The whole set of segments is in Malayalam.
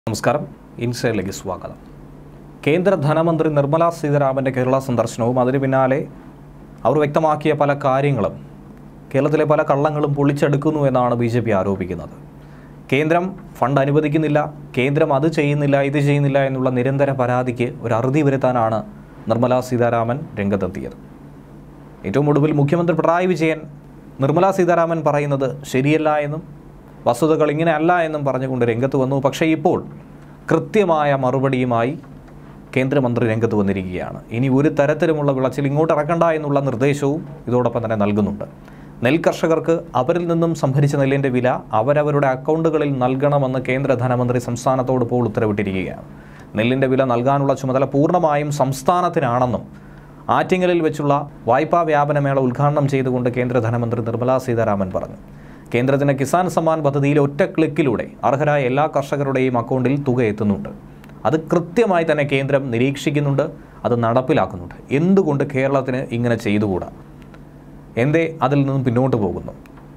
നമസ്കാരം ഇൻസൈഡിലേക്ക് സ്വാഗതം കേന്ദ്ര ധനമന്ത്രി നിർമ്മലാ സീതാരാമൻ്റെ കേരള സന്ദർശനവും അതിന് പിന്നാലെ അവർ വ്യക്തമാക്കിയ പല കാര്യങ്ങളും കേരളത്തിലെ പല കള്ളങ്ങളും പൊളിച്ചെടുക്കുന്നു എന്നാണ് ബി ജെ പി ആരോപിക്കുന്നത് കേന്ദ്രം ഫണ്ട് അനുവദിക്കുന്നില്ല കേന്ദ്രം അത് ചെയ്യുന്നില്ല ഇത് ചെയ്യുന്നില്ല എന്നുള്ള നിരന്തര പരാതിക്ക് ഒരു അറുതി വരുത്താനാണ് നിർമ്മലാ സീതാരാമൻ രംഗത്തെത്തിയത് ഏറ്റവും ഒടുവിൽ മുഖ്യമന്ത്രി പിണറായി വിജയൻ നിർമ്മലാ സീതാരാമൻ പറയുന്നത് ശരിയല്ല എന്നും വസ്തുതകൾ ഇങ്ങനെ അല്ല എന്നും പറഞ്ഞുകൊണ്ട് രംഗത്ത് വന്നു പക്ഷേ ഇപ്പോൾ കൃത്യമായ മറുപടിയുമായി കേന്ദ്രമന്ത്രി രംഗത്ത് വന്നിരിക്കുകയാണ് ഇനി ഒരു തരത്തിലുമുള്ള വിളച്ചിൽ ഇങ്ങോട്ട് ഇറക്കണ്ട എന്നുള്ള നിർദ്ദേശവും ഇതോടൊപ്പം തന്നെ നൽകുന്നുണ്ട് നെൽ കർഷകർക്ക് അവരിൽ നിന്നും സംഭരിച്ച നെല്ലിൻ്റെ വില അവരവരുടെ അക്കൗണ്ടുകളിൽ നൽകണമെന്ന് കേന്ദ്ര ധനമന്ത്രി സംസ്ഥാനത്തോട് ഇപ്പോൾ ഉത്തരവിട്ടിരിക്കുകയാണ് നെല്ലിൻ്റെ വില നൽകാനുള്ള ചുമതല പൂർണ്ണമായും സംസ്ഥാനത്തിനാണെന്നും ആറ്റിങ്ങലിൽ വെച്ചുള്ള വായ്പാ വ്യാപനമേള ഉദ്ഘാടനം ചെയ്തുകൊണ്ട് കേന്ദ്ര ധനമന്ത്രി നിർമ്മലാ സീതാരാമൻ പറഞ്ഞു കേന്ദ്രത്തിന് കിസാൻ സമ്മാൻ പദ്ധതിയിൽ ഒറ്റ ക്ലിക്കിലൂടെ അർഹരായ എല്ലാ കർഷകരുടെയും അക്കൗണ്ടിൽ തുക എത്തുന്നുണ്ട് അത് കൃത്യമായി തന്നെ കേന്ദ്രം നിരീക്ഷിക്കുന്നുണ്ട് അത് നടപ്പിലാക്കുന്നുണ്ട് എന്തുകൊണ്ട് കേരളത്തിന് ഇങ്ങനെ ചെയ്തുകൂടാ എന്തേ അതിൽ നിന്നും പിന്നോട്ട് പോകുന്നു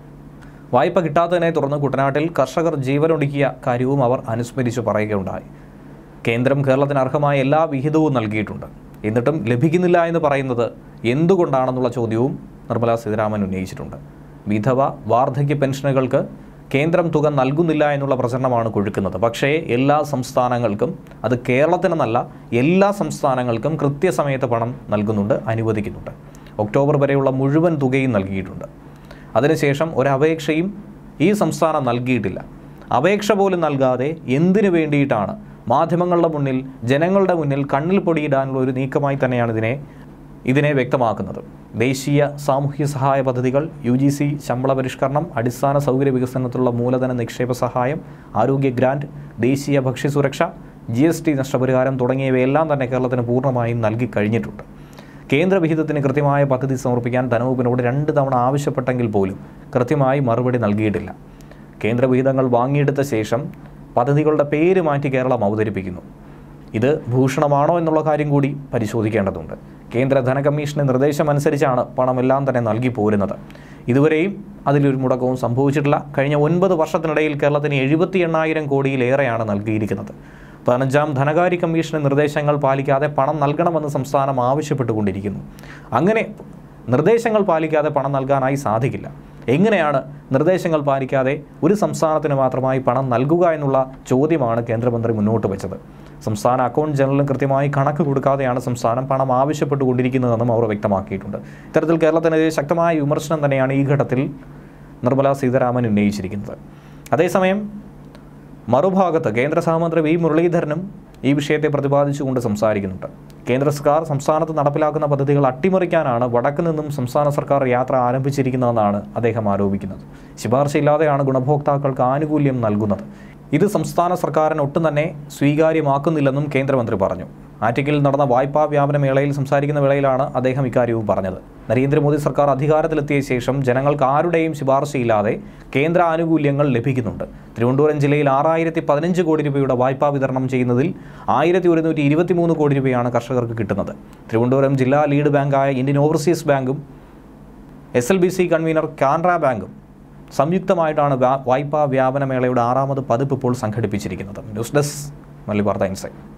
വായ്പ കിട്ടാത്തതിനെ തുടർന്ന് കുട്ടനാട്ടിൽ കർഷകർ ജീവനൊടുക്കിയ കാര്യവും അവർ അനുസ്മരിച്ച് പറയുകയുണ്ടായി കേന്ദ്രം കേരളത്തിന് അർഹമായ എല്ലാ വിഹിതവും നൽകിയിട്ടുണ്ട് എന്നിട്ടും ലഭിക്കുന്നില്ല എന്ന് പറയുന്നത് എന്തുകൊണ്ടാണെന്നുള്ള ചോദ്യവും നിർമ്മലാ സീതാരാമൻ ഉന്നയിച്ചിട്ടുണ്ട് വിധവ വാർദ്ധക്യ പെൻഷനുകൾക്ക് കേന്ദ്രം തുക നൽകുന്നില്ല എന്നുള്ള പ്രചരണമാണ് കൊഴുക്കുന്നത് പക്ഷേ എല്ലാ സംസ്ഥാനങ്ങൾക്കും അത് കേരളത്തിനെന്നല്ല എല്ലാ സംസ്ഥാനങ്ങൾക്കും കൃത്യസമയത്ത് പണം നൽകുന്നുണ്ട് അനുവദിക്കുന്നുണ്ട് ഒക്ടോബർ വരെയുള്ള മുഴുവൻ തുകയും നൽകിയിട്ടുണ്ട് അതിനുശേഷം ഒരപേക്ഷയും ഈ സംസ്ഥാനം നൽകിയിട്ടില്ല അപേക്ഷ പോലും നൽകാതെ എന്തിനു വേണ്ടിയിട്ടാണ് മാധ്യമങ്ങളുടെ മുന്നിൽ ജനങ്ങളുടെ മുന്നിൽ കണ്ണിൽ പൊടിയിടാനുള്ള ഒരു നീക്കമായി തന്നെയാണ് ഇതിനെ ഇതിനെ വ്യക്തമാക്കുന്നത് ദേശീയ സാമൂഹ്യ സഹായ പദ്ധതികൾ യു ജി സി ശമ്പള പരിഷ്കരണം അടിസ്ഥാന സൗകര്യ വികസനത്തിലുള്ള മൂലധന നിക്ഷേപ സഹായം ആരോഗ്യ ഗ്രാന്റ് ദേശീയ ഭക്ഷ്യസുരക്ഷ ജി എസ് ടി നഷ്ടപരിഹാരം തുടങ്ങിയവയെല്ലാം തന്നെ കേരളത്തിന് പൂർണ്ണമായും നൽകി കഴിഞ്ഞിട്ടുണ്ട് കേന്ദ്ര വിഹിതത്തിന് കൃത്യമായ പദ്ധതി സമർപ്പിക്കാൻ ധനവകുപ്പിനോട് രണ്ട് തവണ ആവശ്യപ്പെട്ടെങ്കിൽ പോലും കൃത്യമായി മറുപടി നൽകിയിട്ടില്ല കേന്ദ്ര വിഹിതങ്ങൾ വാങ്ങിയെടുത്ത ശേഷം പദ്ധതികളുടെ പേര് മാറ്റി കേരളം അവതരിപ്പിക്കുന്നു ഇത് ഭൂഷണമാണോ എന്നുള്ള കാര്യം കൂടി പരിശോധിക്കേണ്ടതുണ്ട് കേന്ദ്ര ധനകമ്മീഷന്റെ നിർദ്ദേശമനുസരിച്ചാണ് പണമെല്ലാം തന്നെ നൽകി പോരുന്നത് ഇതുവരെയും അതിലൊരു മുടക്കവും സംഭവിച്ചിട്ടില്ല കഴിഞ്ഞ ഒൻപത് വർഷത്തിനിടയിൽ കേരളത്തിന് എഴുപത്തി എണ്ണായിരം കോടിയിലേറെയാണ് നൽകിയിരിക്കുന്നത് പതിനഞ്ചാം ധനകാര്യ കമ്മീഷന്റെ നിർദ്ദേശങ്ങൾ പാലിക്കാതെ പണം നൽകണമെന്ന് സംസ്ഥാനം ആവശ്യപ്പെട്ടുകൊണ്ടിരിക്കുന്നു അങ്ങനെ നിർദ്ദേശങ്ങൾ പാലിക്കാതെ പണം നൽകാനായി സാധിക്കില്ല എങ്ങനെയാണ് നിർദ്ദേശങ്ങൾ പാലിക്കാതെ ഒരു സംസ്ഥാനത്തിന് മാത്രമായി പണം നൽകുക എന്നുള്ള ചോദ്യമാണ് കേന്ദ്രമന്ത്രി മുന്നോട്ട് വെച്ചത് സംസ്ഥാന അക്കൗണ്ട് ജനറലിന് കൃത്യമായി കണക്ക് കൊടുക്കാതെയാണ് സംസ്ഥാനം പണം ആവശ്യപ്പെട്ടുകൊണ്ടിരിക്കുന്നതെന്നും അവർ വ്യക്തമാക്കിയിട്ടുണ്ട് ഇത്തരത്തിൽ കേരളത്തിനെതിരെ ശക്തമായ വിമർശനം തന്നെയാണ് ഈ ഘട്ടത്തിൽ നിർമ്മലാ സീതാരാമൻ ഉന്നയിച്ചിരിക്കുന്നത് അതേസമയം മറുഭാഗത്ത് കേന്ദ്ര സഹമന്ത്രി വി മുരളീധരനും ഈ വിഷയത്തെ പ്രതിപാദിച്ചുകൊണ്ട് സംസാരിക്കുന്നുണ്ട് കേന്ദ്ര സർക്കാർ സംസ്ഥാനത്ത് നടപ്പിലാക്കുന്ന പദ്ധതികൾ അട്ടിമറിക്കാനാണ് വടക്ക് നിന്നും സംസ്ഥാന സർക്കാർ യാത്ര ആരംഭിച്ചിരിക്കുന്നതെന്നാണ് അദ്ദേഹം ആരോപിക്കുന്നത് ശുപാർശയില്ലാതെയാണ് ഗുണഭോക്താക്കൾക്ക് ആനുകൂല്യം നൽകുന്നത് ഇത് സംസ്ഥാന സർക്കാരിന് ഒട്ടും തന്നെ സ്വീകാര്യമാക്കുന്നില്ലെന്നും കേന്ദ്രമന്ത്രി പറഞ്ഞു ആറ്റിങ്ങിൽ നടന്ന വായ്പാ വ്യാപന മേളയിൽ സംസാരിക്കുന്ന വേളയിലാണ് അദ്ദേഹം ഇക്കാര്യവും പറഞ്ഞത് നരേന്ദ്രമോദി സർക്കാർ അധികാരത്തിലെത്തിയ ശേഷം ജനങ്ങൾക്ക് ആരുടെയും ശുപാർശയില്ലാതെ കേന്ദ്ര ആനുകൂല്യങ്ങൾ ലഭിക്കുന്നുണ്ട് തിരുവനന്തപുരം ജില്ലയിൽ ആറായിരത്തി പതിനഞ്ച് കോടി രൂപയുടെ വായ്പാ വിതരണം ചെയ്യുന്നതിൽ ആയിരത്തി ഒരുന്നൂറ്റി ഇരുപത്തിമൂന്ന് കോടി രൂപയാണ് കർഷകർക്ക് കിട്ടുന്നത് തിരുവനന്തപുരം ജില്ലാ ലീഡ് ബാങ്കായ ഇന്ത്യൻ ഓവർസീസ് ബാങ്കും S L B C convener Canara ബാങ്കും സംയുക്തമായിട്ടാണ് വായ്പാ വ്യാപന മേളയുടെ ആറാമത് പതിപ്പ് ഇപ്പോൾ സംഘടിപ്പിച്ചിരിക്കുന്നത് ന്യൂസ് ഡെസ്ക് മല്ലി വാർത്ത ഇൻസൈറ്റ്